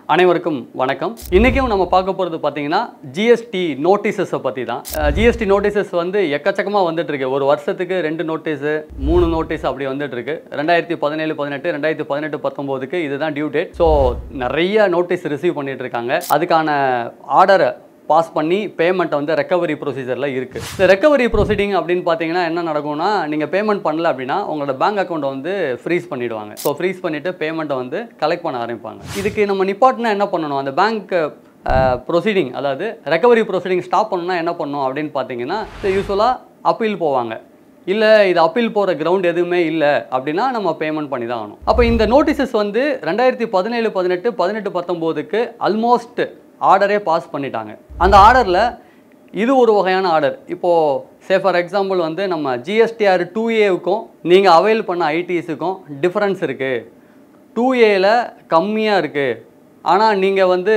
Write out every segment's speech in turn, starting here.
அனைவருக்கும் வணக்கம் இன்றைக்கும் நம்ம பார்க்க போகிறது பார்த்தீங்கன்னா ஜிஎஸ்டி நோட்டீசஸை பற்றி தான் ஜிஎஸ்டி நோட்டீசஸ் வந்து எக்கச்சக்கமாக வந்துட்டு இருக்கு ஒரு வருஷத்துக்கு ரெண்டு நோட்டீஸு மூணு நோட்டீஸ் அப்படி வந்துட்டு இருக்கு ரெண்டாயிரத்தி பதினேழு பதினெட்டு ரெண்டாயிரத்தி பதினெட்டு பத்தொம்போதுக்கு இதுதான் டியூ டேட் ஸோ நிறைய நோட்டீஸ் ரிசீவ் பண்ணிட்டு இருக்காங்க அதுக்கான ஆர்டரை பாஸ் பண்ணி பேமெண்ட் வந்து ரெக்கவரி ப்ரொசீஜரில் இருக்குது இந்த ரெக்கவரி ப்ரொசீடிங் அப்படின்னு பார்த்தீங்கன்னா என்ன நடக்கும்னா நீங்கள் பேமெண்ட் பண்ணல அப்படின்னா உங்களோட பேங்க் அக்கௌண்ட்டை வந்து ஃப்ரீஸ் பண்ணிடுவாங்க ஸோ ஃப்ரீஸ் பண்ணிவிட்டு பேமெண்ட்டை வந்து கலெக்ட் பண்ண ஆரம்பிப்பாங்க இதுக்கு நம்ம நிப்பாட்டினா என்ன பண்ணணும் அந்த பேங்க் ப்ரொசீடிங் அதாவது ரெக்கவரி ப்ரொசீடிங் ஸ்டாப் பண்ணணும்னா என்ன பண்ணணும் அப்படின்னு பார்த்தீங்கன்னா யூஸ்வலாக அப்பீல் போவாங்க இல்லை இது அப்பீல் போகிற கிரவுண்ட் எதுவுமே இல்லை அப்படின்னா நம்ம பேமெண்ட் பண்ணி தான் ஆகணும் அப்போ இந்த நோட்டீசஸ் வந்து ரெண்டாயிரத்தி பதினேழு பதினெட்டு பதினெட்டு பத்தொம்போதுக்கு ஆல்மோஸ்ட் ஆர்டரே பாஸ் பண்ணிட்டாங்க அந்த ஆர்டரில் இது ஒரு வகையான ஆர்டர் இப்போது சே ஃபார் எக்ஸாம்பிள் வந்து நம்ம ஜிஎஸ்டிஆர் டூ ஏவுக்கும் நீங்கள் அவைல் பண்ண ஐடிஎஸுக்கும் டிஃப்ரென்ஸ் இருக்குது டூ ஏல கம்மியாக இருக்குது ஆனால் நீங்கள் வந்து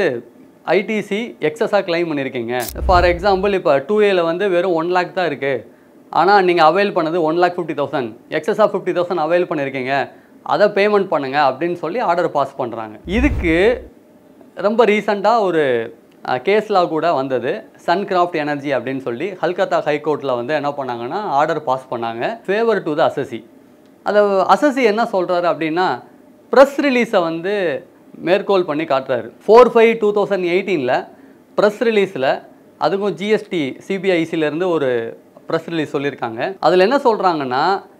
ஐடிசி எக்ஸஸாக கிளைம் பண்ணியிருக்கீங்க ஃபார் எக்ஸாம்பிள் இப்போ டூ ஏல வந்து வெறும் ஒன் லேக் தான் இருக்குது ஆனால் நீங்கள் அவைல் பண்ணது ஒன் லேக் ஃபிஃப்டி தௌசண்ட் எக்ஸஸாக ஃபிஃப்டி தௌசண்ட் அவைல் பண்ணியிருக்கீங்க அதை பேமெண்ட் பண்ணுங்கள் அப்படின்னு சொல்லி ஆர்டர் பாஸ் பண்ணுறாங்க இதுக்கு ரொம்ப ரீசண்டாக ஒரு கேஸ்லாம் கூட வந்தது சன்கிராஃப்ட் எனர்ஜி அப்படின்னு சொல்லி கல்கத்தா ஹைகோர்ட்டில் வந்து என்ன பண்ணாங்கன்னா ஆர்டர் பாஸ் பண்ணாங்க ஃபேவர் டு த அசசி அதை அசசி என்ன சொல்கிறாரு அப்படின்னா ப்ரெஸ் ரிலீஸை வந்து மேற்கோள் பண்ணி காட்டுறாரு ஃபோர் ஃபைவ் டூ தௌசண்ட் எயிட்டீனில் ப்ரெஸ் ரிலீஸில் அதுக்கும் ஜிஎஸ்டி சிபிஐசிலேருந்து ஒரு ப்ரெஸ் ரிலீஸ் சொல்லியிருக்காங்க அதில் என்ன சொல்கிறாங்கன்னா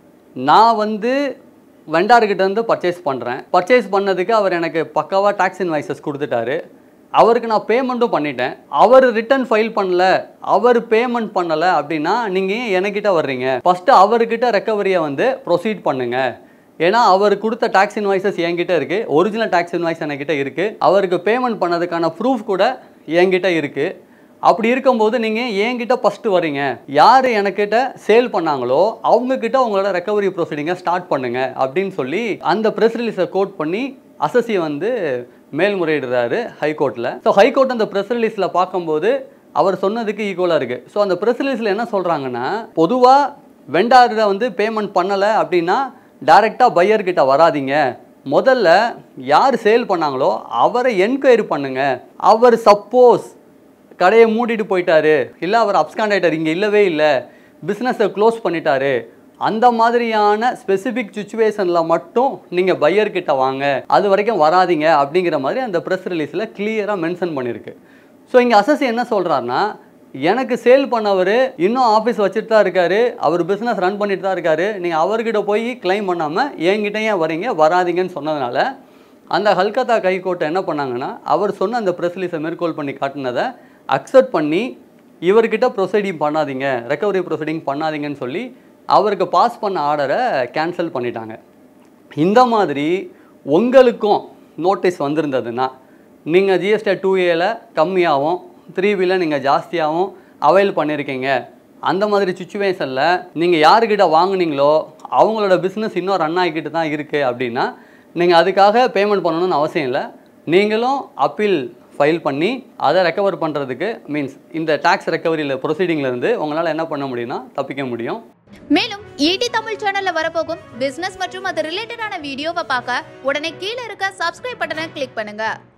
நான் வந்து வெண்டார்கிட்ட இருந்து பர்ச்சேஸ் பண்ணுறேன் பர்ச்சேஸ் பண்ணதுக்கு அவர் எனக்கு பக்காவாக டாக்ஸ் இன்வாய்சஸ் கொடுத்துட்டாரு அவருக்கு நான் பேமெண்ட்டும் பண்ணிட்டேன் அவர் ரிட்டர்ன் ஃபைல் பண்ணல அவர் பேமெண்ட் பண்ணலை அப்படின்னா நீங்கள் ஏன் என்கிட்ட வர்றீங்க ஃபஸ்ட்டு அவர்கிட்ட ரெக்கவரியை வந்து ப்ரொசீட் பண்ணுங்க ஏன்னா அவர் கொடுத்த டாக்ஸ் இன்வாய்சஸ் என்கிட்ட இருக்குது ஒரிஜினல் டாக்ஸ் இன்வாய்ஸ் என்கிட்ட இருக்குது அவருக்கு பேமெண்ட் பண்ணதுக்கான ப்ரூஃப் கூட என்கிட்ட இருக்குது அப்படி இருக்கும்போது நீங்கள் என்கிட்ட ஃபஸ்ட்டு வரீங்க யார் எனக்கிட்ட சேல் பண்ணாங்களோ அவங்கக்கிட்ட உங்களோட ரெக்கவரி ப்ரொசீடிங்கை ஸ்டார்ட் பண்ணுங்க அப்படின்னு சொல்லி அந்த ப்ரெஸ் ரிலீஸை கோட் பண்ணி அசசி வந்து மேல்முறையிடுறாரு ஹைகோர்ட்டில் ஸோ ஹைகோர்ட் அந்த ப்ரெஸ் ரிலீஸில் பார்க்கும்போது அவர் சொன்னதுக்கு ஈக்குவலாக இருக்குது ஸோ அந்த ப்ரெஸ் ரிலீஸில் என்ன சொல்கிறாங்கன்னா பொதுவாக வெண்டாரில் வந்து பேமெண்ட் பண்ணலை அப்படின்னா டைரெக்டாக பையர்கிட்ட வராதீங்க முதல்ல யார் சேல் பண்ணாங்களோ அவரை என்கொயரி பண்ணுங்க அவர் சப்போஸ் கடையை மூடிட்டு போயிட்டாரு இல்லை அவர் அப்ஸ்காண்ட் ஆயிட்டார் இங்கே இல்லவே இல்லை பிஸ்னஸை க்ளோஸ் பண்ணிட்டாரு அந்த மாதிரியான ஸ்பெசிஃபிக் சுச்சுவேஷனில் மட்டும் நீங்கள் பையர்கிட்ட வாங்க அது வரைக்கும் வராதீங்க அப்படிங்கிற மாதிரி அந்த ப்ரெஸ் ரிலீஸில் கிளியராக மென்ஷன் பண்ணியிருக்கு ஸோ இங்கே அசசி என்ன சொல்கிறாருன்னா எனக்கு சேல் பண்ணவர் இன்னும் ஆஃபீஸ் வச்சுட்டு தான் இருக்காரு அவர் பிஸ்னஸ் ரன் பண்ணிட்டு தான் இருக்காரு நீங்கள் அவர்கிட்ட போய் கிளைம் பண்ணாமல் என்கிட்ட ஏன் வரீங்க வராதீங்கன்னு சொன்னதுனால அந்த ஹல்கத்தா கைகோட்டை என்ன பண்ணாங்கன்னா அவர் சொன்ன அந்த ப்ரெஸ் ரிலீஸை மேற்கோள் பண்ணி காட்டினதை அக்செப்ட் பண்ணி இவர்கிட்ட ப்ரொசீடிங் பண்ணாதீங்க ரெக்கவரி ப்ரொசீடிங் பண்ணாதீங்கன்னு சொல்லி அவருக்கு பாஸ் பண்ண ஆர்டரை கேன்சல் பண்ணிட்டாங்க இந்த மாதிரி உங்களுக்கும் நோட்டீஸ் வந்திருந்ததுன்னா நீங்கள் ஜிஎஸ்டி டூ ஏல கம்மியாகவும் த்ரீ பியில் நீங்கள் ஜாஸ்தியாகவும் அவைல் பண்ணியிருக்கீங்க அந்த மாதிரி சுச்சுவேஷனில் நீங்கள் யாருக்கிட்ட வாங்குனீங்களோ அவங்களோட பிஸ்னஸ் இன்னும் ரன் ஆகிக்கிட்டு தான் இருக்குது அப்படின்னா நீங்கள் அதுக்காக பேமெண்ட் பண்ணணும்னு அவசியம் இல்லை நீங்களும் அப்பீல் ஃபைல் பண்ணி அதை ரெக்கவர் பண்ணுறதுக்கு மீன்ஸ் இந்த டேக்ஸ் ரெக்கவரியில் ப்ரொசீடிங்லேருந்து உங்களால் என்ன பண்ண முடியும்னா தப்பிக்க முடியும் மேலும் ஈடி தமிழ் சேனல்ல வரப்போகும் பிசினஸ் மற்றும் அது ரிலேட்டடான வீடியோவை பார்க்க உடனே கீழே இருக்க சப்ஸ்கிரைப் பட்டனை கிளிக் பண்ணுங்க